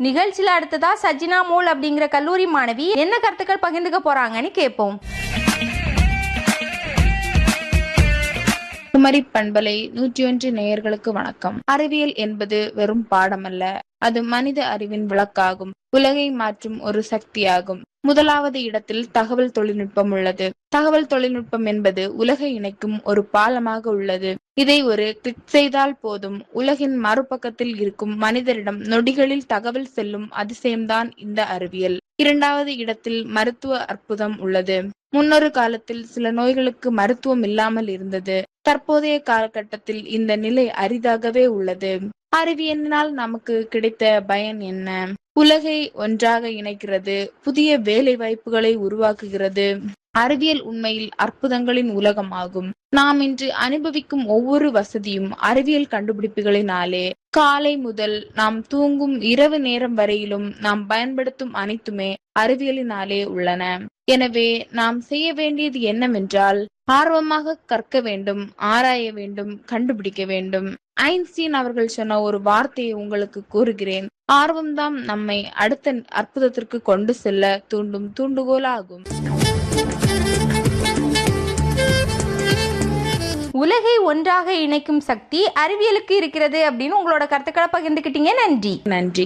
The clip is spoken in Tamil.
நிகழ்ச்சியில அடுத்ததா சஜினா மோல் அப்படிங்கிற கல்லூரி மாணவி என்ன கருத்துக்கள் பகிர்ந்துக்க போறாங்கன்னு கேட்போம் குமரி பண்பலை நூற்றி ஒன்று நேயர்களுக்கு வணக்கம் அறிவியல் என்பது வெறும் பாடமல்ல அது மனித அறிவின் விளக்காகும் உலகை மாற்றும் ஒரு சக்தியாகும் முதலாவது இடத்தில் தகவல் தொழில்நுட்பம் உள்ளது தகவல் தொழில்நுட்பம் என்பது உலகை இணைக்கும் ஒரு பாலமாக உள்ளது இதை ஒரு கிளிக் செய்தால் போதும் உலகின் மறுபக்கத்தில் இருக்கும் மனிதரிடம் நொடிகளில் தகவல் செல்லும் அதிசயம்தான் இந்த அறிவியல் இரண்டாவது இடத்தில் மருத்துவ அற்புதம் உள்ளது முன்னொரு காலத்தில் சில நோய்களுக்கு மருத்துவம் இல்லாமல் இருந்தது தற்போதைய காலகட்டத்தில் இந்த நிலை அரிதாகவே உள்ளது அறிவியலினால் நமக்கு கிடைத்த பயன் என்ன உலகை ஒன்றாக இணைக்கிறது புதிய வேலை வாய்ப்புகளை உருவாக்குகிறது அறிவியல் உண்மையில் அற்புதங்களின் உலகமாகும் நாம் இன்று அனுபவிக்கும் ஒவ்வொரு வசதியும் அறிவியல் கண்டுபிடிப்புகளினாலே காலை முதல் நாம் தூங்கும் இரவு நேரம் வரையிலும் நாம் பயன்படுத்தும் அனைத்துமே அறிவியலினாலே உள்ளன எனவே நாம் செய்ய வேண்டியது என்னவென்றால் ஆர்வமாக கற்க வேண்டும் ஆராய வேண்டும் கண்டுபிடிக்க வேண்டும் ஐன்ஸ்டீன் அவர்கள் சொன்ன ஒரு வார்த்தையை உங்களுக்கு கூறுகிறேன் ஆர்வம்தான் நம்மை அடுத்த அற்புதத்திற்கு கொண்டு செல்ல தூண்டும் தூண்டுகோலாகும் உலகை ஒன்றாக இணைக்கும் சக்தி அறிவியலுக்கு இருக்கிறது அப்படின்னு உங்களோட கருத்துக்களை பகிர்ந்துக்கிட்டீங்க நன்றி நன்றி